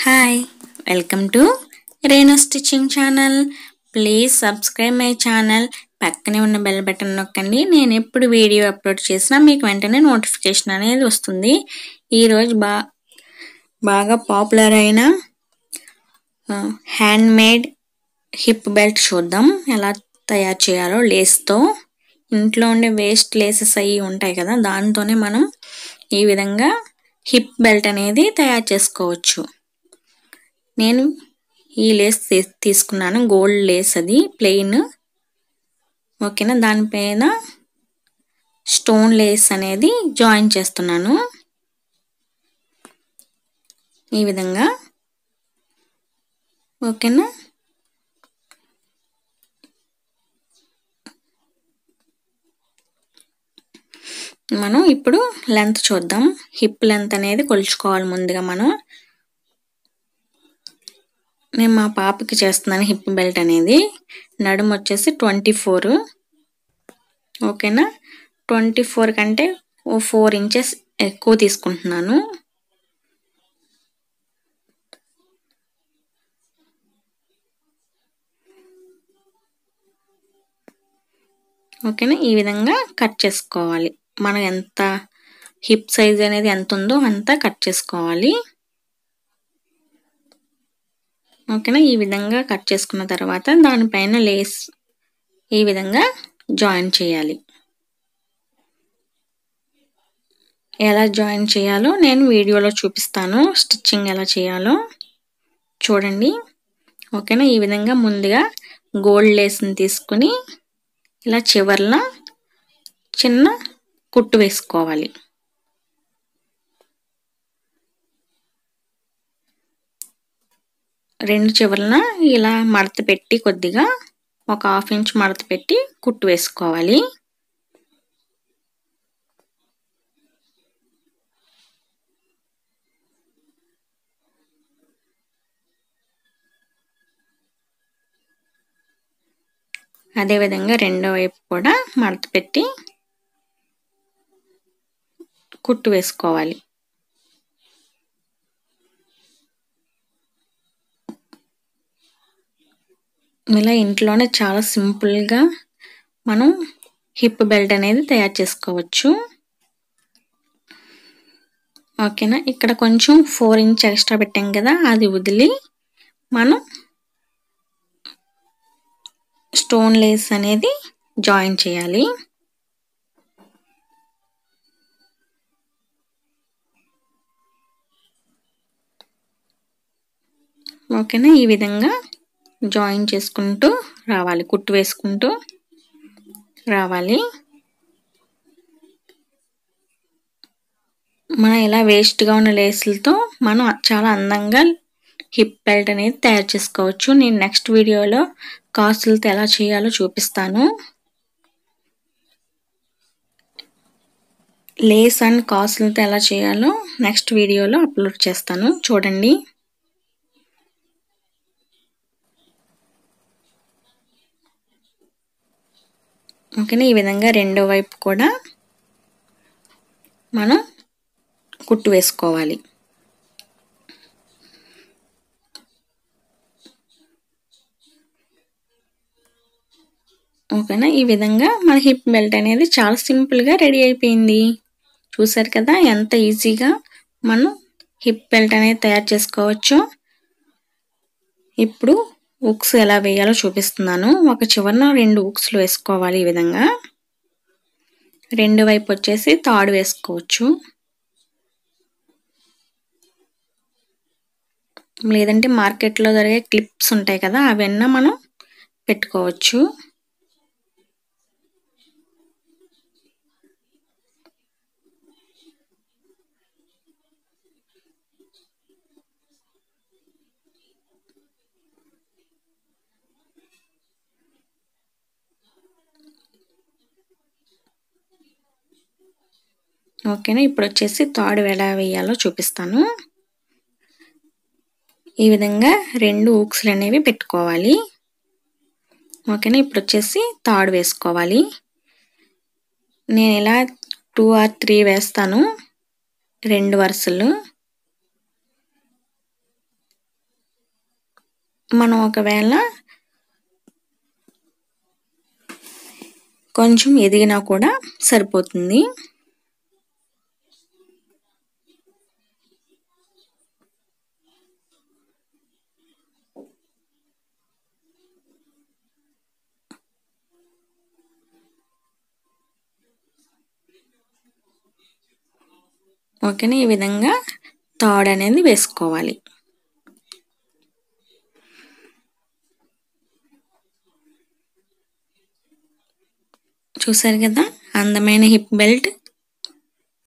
hi welcome to Renu stitching channel please subscribe my channel పక్కనే ఉన్న bell button నొక్కండి నేను ఎప్పుడు వీడియో అప్లోడ్ చేసినా మీకు వెంటనే నోటిఫికేషన్ అనేది వస్తుంది ఈరోజు బా బాగా పాపులర్ అయిన హ్యాండ్ మేడ్ హిప్ బెల్ట్ చూద్దాం ఎలా తయారు చేయాలో లేస్తో ఇంట్లో ఉండే వేస్ట్ లేసెస్ అవి ఉంటాయి కదా దాంతోనే మనం ఈ విధంగా హిప్ బెల్ట్ అనేది తయారు చేసుకోవచ్చు నేను ఈ లేస్ తీసుకున్నాను గోల్డ్ లేస్ అది ప్లెయిన్ ఓకేనా దానిపైన స్టోన్ లేస్ అనేది జాయిన్ చేస్తున్నాను ఈ విధంగా ఓకేనా మనం ఇప్పుడు లెంత్ చూద్దాం హిప్ లెంత్ అనేది కొలుచుకోవాలి ముందుగా మనం నేను మా పాపకి చేస్తున్నాను హిప్ బెల్ట్ అనేది నడుము వచ్చేసి ట్వంటీ ఫోర్ ఓకేనా ట్వంటీ ఫోర్ కంటే ఓ ఫోర్ ఇంచెస్ ఎక్కువ తీసుకుంటున్నాను ఓకేనా ఈ విధంగా కట్ చేసుకోవాలి మనం ఎంత హిప్ సైజ్ అనేది ఎంత ఉందో అంతా కట్ చేసుకోవాలి ఓకేనా ఈ విధంగా కట్ చేసుకున్న తర్వాత దానిపైన లేస్ ఈ విధంగా జాయిన్ చేయాలి ఎలా జాయిన్ చేయాలో నేను వీడియోలో చూపిస్తాను స్టిచ్చింగ్ ఎలా చేయాలో చూడండి ఓకేనా ఈ విధంగా ముందుగా గోల్డ్ లేస్ని తీసుకుని ఇలా చివర్ల చిన్న కుట్టు వేసుకోవాలి రెండు చివర్ల ఇలా మడత పెట్టి కొద్దిగా ఒక హాఫ్ ఇంచ్ మడత పెట్టి కుట్టు వేసుకోవాలి అదేవిధంగా రెండో వైపు కూడా మడత పెట్టి కుట్టు వేసుకోవాలి ఇలా ఇంట్లోనే చాలా సింపుల్గా మనం హిప్ బెల్ట్ అనేది తయారు చేసుకోవచ్చు ఓకేనా ఇక్కడ కొంచెం ఫోర్ ఇంచ్ ఎక్స్ట్రా పెట్టాం కదా అది వదిలి మనం స్టోన్ లేస్ అనేది జాయిన్ చేయాలి ఓకేనా ఈ విధంగా జాయిన్ చేసుకుంటూ రావాలి కుట్టు వేసుకుంటూ రావాలి మనం ఇలా వేస్ట్గా ఉన్న లేసులతో మనం చాలా అందంగా హిప్ బెల్ట్ అనేది తయారు చేసుకోవచ్చు నేను నెక్స్ట్ వీడియోలో కాసులతో ఎలా చేయాలో చూపిస్తాను లేస్ అండ్ కాసులతో ఎలా చేయాలో నెక్స్ట్ వీడియోలో అప్లోడ్ చేస్తాను చూడండి ఓకేనా ఈ విధంగా రెండో వైపు కూడా మనం కుట్టు వేసుకోవాలి ఓకేనా ఈ విధంగా మన హిప్ బెల్ట్ అనేది చాలా సింపుల్గా రెడీ అయిపోయింది చూసారు కదా ఎంత ఈజీగా మనం హిప్ బెల్ట్ అనేది తయారు చేసుకోవచ్చు ఇప్పుడు ఉక్స్ ఎలా వేయాలో చూపిస్తున్నాను ఒక చివరన రెండు ఉక్స్లు వేసుకోవాలి ఈ విధంగా రెండు వైపు వచ్చేసి తాడు వేసుకోవచ్చు లేదంటే మార్కెట్లో దొరికే క్లిప్స్ ఉంటాయి కదా అవన్నీ మనం పెట్టుకోవచ్చు ఓకేనా ఇప్పుడు వచ్చేసి తాడు ఎలా వేయాలో చూపిస్తాను ఈ విధంగా రెండు ఊక్స్లు అనేవి పెట్టుకోవాలి ఓకేనా ఇప్పుడు వచ్చేసి తాడు వేసుకోవాలి నేను ఇలా టూ ఆర్ త్రీ వేస్తాను రెండు వరుసలు మనం ఒకవేళ కొంచెం ఎదిగినా కూడా సరిపోతుంది ఓకేనా ఈ విధంగా తాడు అనేది వేసుకోవాలి చూసారు కదా అందమైన హిప్ బెల్ట్